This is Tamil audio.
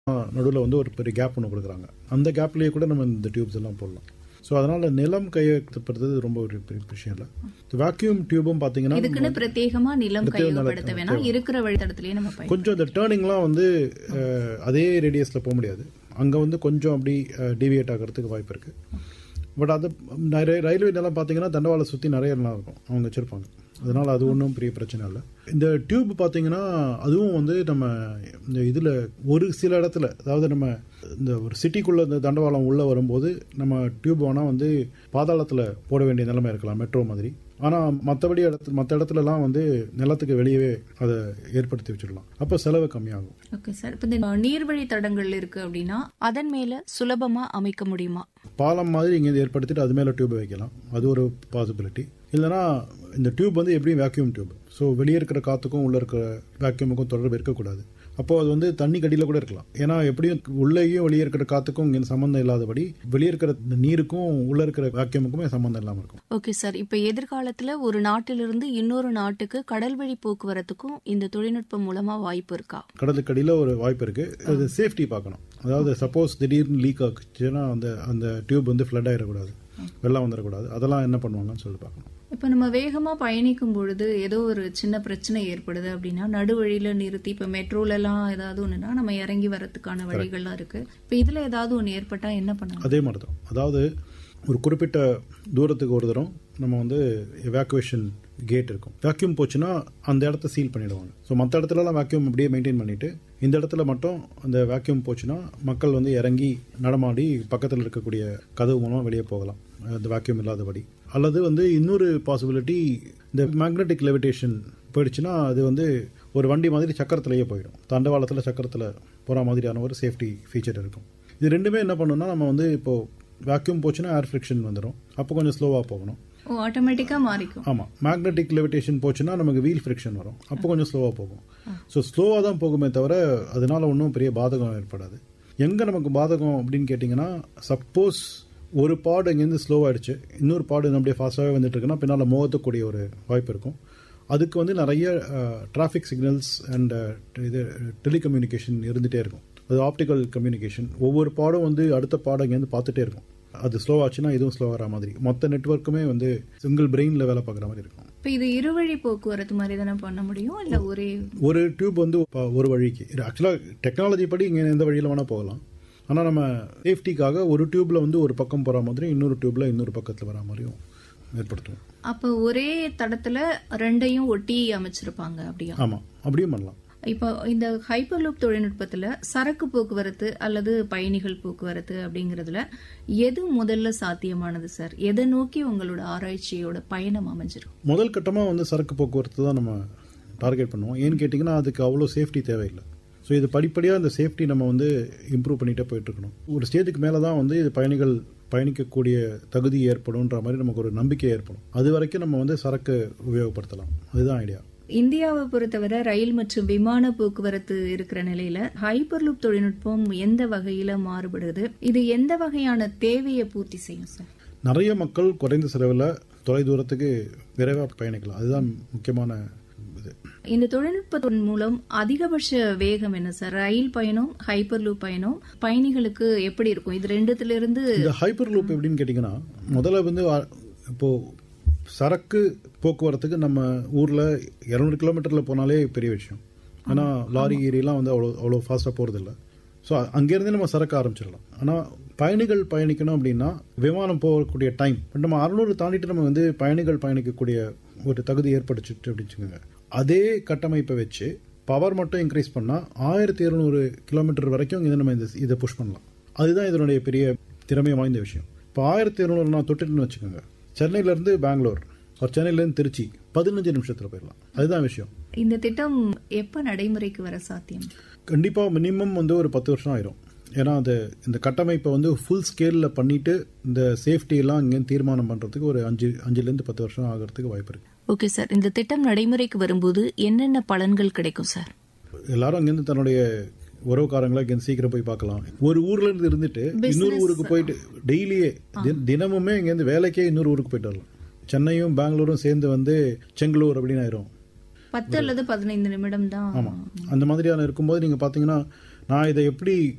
நடுவில் வந்து ஒரு பெரிய கேப் ஒன்று கொடுக்குறாங்க அந்த கேப்லேயே கூட நம்ம இந்த டியூப்ஸ் எல்லாம் போடலாம் ஸோ அதனால நிலம் கையகப்படுத்துறது ரொம்ப ஒரு பெரிய விஷயம் இல்லை வேக்யூம் டியூபும் பார்த்தீங்கன்னா இதுக்குன்னு பிரத்யேகமா நிலம் பிரத்யேக நிலம் கையகப்படுத்த வேணாம் இருக்கிற வழித்தடத்திலேயே நம்ம பயன் கொஞ்சம் இந்த டேர்னிங்லாம் வந்து அஹ், அதே ரேடியஸில் போக முடியாது அங்கே வந்து கொஞ்சம் அப்படி டிவியேட் ஆகிறதுக்கு வாய்ப்பு இருக்கு பட் அது நிறைய ரயில்வே நிலம் பார்த்தீங்கன்னா தண்டவாளை சுற்றி நிறைய நிலம் இருக்கும் அவங்க வச்சிருப்பாங்க அதனால அது ஒன்றும் பெரிய பிரச்சனை இல்லை இந்த டியூப் பார்த்தீங்கன்னா அதுவும் வந்து நம்ம இந்த இதில் ஒரு சில இடத்துல அதாவது நம்ம இந்த ஒரு சிட்டிக்குள்ள இந்த தண்டவாளம் உள்ள வரும்போது நம்ம டியூப் வேணால் வந்து பாதாளத்தில் போட வேண்டிய நிலைமை இருக்கலாம் மெட்ரோ மாதிரி ஆனால் மற்றபடி இடத்துல மற்ற இடத்துலலாம் வந்து நிலத்துக்கு வெளியவே அதை ஏற்படுத்தி வச்சிடலாம் அப்போ செலவு கம்மியாகும் ஓகே சார் இப்ப இந்த நீர்வழி தடங்கள் இருக்கு அப்படின்னா அதன் மேல சுலபமா அமைக்க முடியுமா பாலம் மாதிரி இங்கே ஏற்படுத்திட்டு அது மேலே டியூப் வைக்கலாம் அது ஒரு பாசிபிலிட்டி இல்லைனா இந்த டியூப் வந்து எப்படியும் வேக்யூம் டியூப் ஸோ வெளியே இருக்கிற காற்றுக்கும் உள்ளே இருக்கிற வேக்யூமுக்கும் தொடர்பு இருக்கக்கூடாது அப்போ அது வந்து தண்ணி கடியில் கூட இருக்கலாம் ஏன்னா எப்படியும் உள்ளேயும் வெளியே இருக்கிற காற்றுக்கும் இங்கே சம்மந்தம் இல்லாதபடி வெளியே இருக்கிற இந்த நீருக்கும் உள்ளே இருக்கிற வேக்யூமுக்குமே சம்மந்தம் இல்லாமல் இருக்கும் ஓகே சார் இப்ப எதிர்காலத்துல ஒரு நாட்டிலிருந்து இன்னொரு நாட்டுக்கு கடல் வழி போக்குவரத்துக்கும் இந்த தொழில்நுட்பம் மூலமா வாய்ப்பு இருக்கா கடலுக்கு அடியில் ஒரு வாய்ப்பு இருக்கு அது சேஃப்டி பார்க்கணும் அதாவது சப்போஸ் திடீர்னு லீக் ஆச்சுன்னா அந்த அந்த டியூப் வந்து ஃப்ளட் ஆயிடக்கூடாது வெள்ளம் வந்துடக்கூடாது அதெல்லாம் என்ன பண்ணுவாங்கன்னு சொல்லி பார்க்கணும் இப்ப நம்ம வேகமா பயணிக்கும் பொழுது ஏதோ ஒரு சின்ன பிரச்சனை ஏற்படுது அப்படின்னா நடுவழியில நிறுத்தி இப்ப மெட்ரோல எல்லாம் ஏதாவது ஒண்ணுனா நம்ம இறங்கி வரதுக்கான வழிகள்லாம் இருக்கு இப்ப இதுல ஏதாவது ஒண்ணு ஏற்பட்டா என்ன பண்ணலாம் அதே மாதிரி தான் அதாவது ஒரு குறிப்பிட்ட தூரத்துக்கு ஒரு தரம் நம்ம வந்து எவாக்குவேஷன் கேட் இருக்கும் வேக்யூம் போச்சுன்னா அந்த இடத்த சீல் பண்ணிடுவாங்க ஸோ மற்ற இடத்துலலாம் வேக்யூம் அப்படியே மெயின்டைன் பண்ணிட்டு இந்த இடத்துல மட்டும் அந்த வேக்யூம் போச்சுன்னா மக்கள் வந்து இறங்கி நடமாடி பக்கத்தில் இருக்கக்கூடிய கதவு மூலமாக வெளியே போகலாம் அந்த வேக்யூம் இல்லாதபடி அல்லது வந்து இன்னொரு பாசிபிலிட்டி இந்த மேக்னெட்டிக் லெவிடேஷன் போயிடுச்சுன்னா அது வந்து ஒரு வண்டி மாதிரி சக்கரத்திலேயே போயிடும் தண்டவாளத்தில் சக்கரத்தில் போகிற மாதிரியான ஒரு சேஃப்டி ஃபீச்சர் இருக்கும் இது ரெண்டுமே என்ன பண்ணுன்னா நம்ம வந்து இப்போ வேக்யூம் போச்சுன்னா ஏர் ஃப்ரிக்ஷன் வந்துடும் அப்போ கொஞ்சம் ஸ்லோவாக போகணும் ஓ ஆட்டோமேட்டிக்கா மாறிக்கும் ஆமாம் மேக்னெட்டிக் லெவிடேஷன் போச்சுன்னா நமக்கு வீல் ஃப்ரிக்ஷன் வரும் அப்போ கொஞ்சம் ஸ்லோவாக போகும் ஸோ ஸ்லோவாக தான் போகுமே தவிர அதனால ஒன்றும் பெரிய பாதகம் ஏற்படாது எங்கே நமக்கு பாதகம் அப்படின்னு கேட்டிங்கன்னா சப்போஸ் ஒரு பாடு இங்கேருந்து ஸ்லோ ஆயிடுச்சு இன்னொரு பாடு அப்படியே ஃபாஸ்ட்டாகவே வந்துட்டு இருக்குன்னா பின்னால் மோகத்தக்கூடிய ஒரு வாய்ப்பு இருக்கும் அதுக்கு வந்து நிறைய டிராஃபிக் சிக்னல்ஸ் அண்ட் இது டெலிகம்யூனிகேஷன் இருந்துகிட்டே இருக்கும் அது ஆப்டிக்கல் கம்யூனிகேஷன் ஒவ்வொரு பாடம் வந்து அடுத்த பாடம் இங்கேருந்து பார்த்துட்டே இருக்கும் அது ஸ்லோ ஆச்சுன்னா இதுவும் ஸ்லோ ஆகிற மாதிரி மொத்த நெட்ஒர்க்குமே வந்து சிங்கிள் பிரெயினில் வேலை பார்க்குற மாதிரி இருக்கும் இப்ப இது இருவழி போக்குவரத்து மாதிரி தானே பண்ண முடியும் இல்ல ஒரே ஒரு டியூப் வந்து ப- ஒரு வழிக்கு ஆக்சுவலாக டெக்னாலஜி படி இங்கே எந்த வழியில் வேணால் போகலாம் ஆனால் நம்ம சேஃப்டிக்காக ஒரு டியூப்ல வந்து ஒரு பக்கம் போகிற மாதிரி இன்னொரு டியூப்ல இன்னொரு பக்கத்தில் வர மாதிரியும் ஏற்படுத்துவோம் அப்ப ஒரே தடத்துல ரெண்டையும் ஒட்டி அமைச்சிருப்பாங்க அப்படியா ஆமாம் அப்படியும் பண்ணலாம் இப்போ இந்த ஹைப்பர் லூப் தொழில்நுட்பத்துல சரக்கு போக்குவரத்து அல்லது பயணிகள் போக்குவரத்து அப்படிங்கறதுல எது முதல்ல சாத்தியமானது சார் எதை நோக்கி உங்களோட ஆராய்ச்சியோட பயணம் அமைஞ்சிரும் முதல் கட்டமாக வந்து சரக்கு போக்குவரத்து தான் நம்ம டார்கெட் பண்ணுவோம் ஏன்னு கேட்டிங்கன்னா அதுக்கு அவ்வளோ சேஃப்டி தேவையில்லை ஸோ இது படிப்படியாக இந்த சேஃப்டி நம்ம வந்து இம்ப்ரூவ் பண்ணிகிட்டே போயிட்டு இருக்கணும் ஒரு ஸ்டேஜுக்கு மேலே தான் வந்து இது பயணிகள் பயணிக்கக்கூடிய தகுதி ஏற்படும்ன்ற மாதிரி நமக்கு ஒரு நம்பிக்கை ஏற்படும் அது வரைக்கும் நம்ம வந்து சரக்கு உபயோகப்படுத்தலாம் அதுதான் ஐடியா இந்தியாவை பொறுத்தவரை ரயில் மற்றும் விமான போக்குவரத்து இருக்கிற நிலையில ஹைப்பர் லூப் தொழில்நுட்பம் எந்த வகையில மாறுபடுது இது எந்த வகையான தேவையை பூர்த்தி செய்யும் சார் நிறைய மக்கள் குறைந்த செலவில் தொலை தூரத்துக்கு விரைவாக பயணிக்கலாம் அதுதான் முக்கியமான இது இந்த தொழில்நுட்பத்தின் மூலம் அதிகபட்ச வேகம் என்ன சார் ரயில் பயணம் ஹைப்பர் லூப் பயணம் பயணிகளுக்கு எப்படி இருக்கும் இது ரெண்டுத்துல இருந்து இந்த ஹைப்பர் லூப் எப்படின்னு கேட்டிங்கன்னா முதல்ல வந்து அ, இப்போ சரக்கு போக்குவரத்துக்கு நம்ம ஊரில் இரநூறு கிலோமீட்டரில் போனாலே பெரிய விஷயம் ஏன்னா லாரி ஏரியெல்லாம் வந்து அவ்வளோ அவ்வளோ ஃபாஸ்ட்டாக போகிறதில்ல ஸோ அங்கேருந்தே நம்ம சரக்கு ஆரம்பிச்சிடலாம் ஆனால் பயணிகள் பயணிக்கணும் அப்படின்னா விமானம் போகக்கூடிய டைம் நம்ம அறுநூறு தாண்டிட்டு நம்ம வந்து பயணிகள் பயணிக்கக்கூடிய ஒரு தகுதி ஏற்படுச்சிட்டு அப்படின்னு வச்சுக்கோங்க அதே கட்டமைப்பை வச்சு பவர் மட்டும் இன்க்ரீஸ் பண்ணால் ஆயிரத்தி இருநூறு கிலோமீட்டர் வரைக்கும் இதை நம்ம இந்த இதை புஷ் பண்ணலாம் அதுதான் இதனுடைய பெரிய திறமை வாய்ந்த விஷயம் இப்போ ஆயிரத்தி இருநூறு நான் தொட்டுட்டுன்னு வச்சுக்கோங்க சென்னையிலேருந்து பெங்களூர் ஒரு சென்னையிலேருந்து திருச்சி பதினஞ்சு நிமிஷத்தில் போயிடலாம் அதுதான் விஷயம் இந்த திட்டம் எப்ப நடைமுறைக்கு வர சாத்தியம் கண்டிப்பாக மினிமம் வந்து ஒரு பத்து வருஷம் ஆயிரும் ஏன்னா அது இந்த கட்டமைப்பை வந்து ஃபுல் ஸ்கேலில் பண்ணிட்டு இந்த சேஃப்டி எல்லாம் இங்கேருந்து தீர்மானம் பண்ணுறதுக்கு ஒரு அஞ்சு அஞ்சுலேருந்து பத்து வருஷம் ஆகிறதுக்கு வாய்ப்பு இருக்கு ஓகே சார் இந்த திட்டம் நடைமுறைக்கு வரும்போது என்னென்ன பலன்கள் கிடைக்கும் சார் எல்லாரும் அங்கேருந்து தன்னுடைய உறவுக்காரங்களை இங்கேருந்து சீக்கிரம் போய் பார்க்கலாம் ஒரு ஊர்ல இருந்து இருந்துட்டு இன்னொரு ஊருக்கு போயிட்டு டெய்லியே தின- தினமுமே இங்கேருந்து வேலைக்கே இன்னொரு ஊருக்கு போயிட்டு வரலாம் சென்னையும் பெங்களூரும் சேர்ந்து வந்து செங்களூர் அப்படின்னு ஆயிரும் பத்து அல்லது பதினைந்து நிமிடம் தான் ஆமாம் அந்த மாதிரியான இருக்கும்போது நீங்கள் பார்த்தீங்கன்னா நான் இதை எப்படி